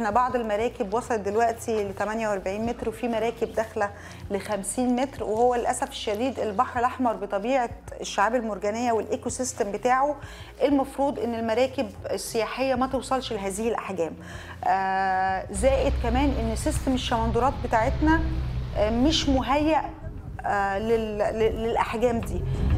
احنا بعض المراكب وصلت دلوقتي ل 48 متر وفي مراكب داخله ل 50 متر وهو للاسف الشديد البحر الاحمر بطبيعه الشعاب المرجانيه والايكو سيستم بتاعه المفروض ان المراكب السياحيه ما توصلش لهذه الاحجام آه زائد كمان ان سيستم الشمندرات بتاعتنا آه مش مهيأ آه لل- لل- للاحجام دي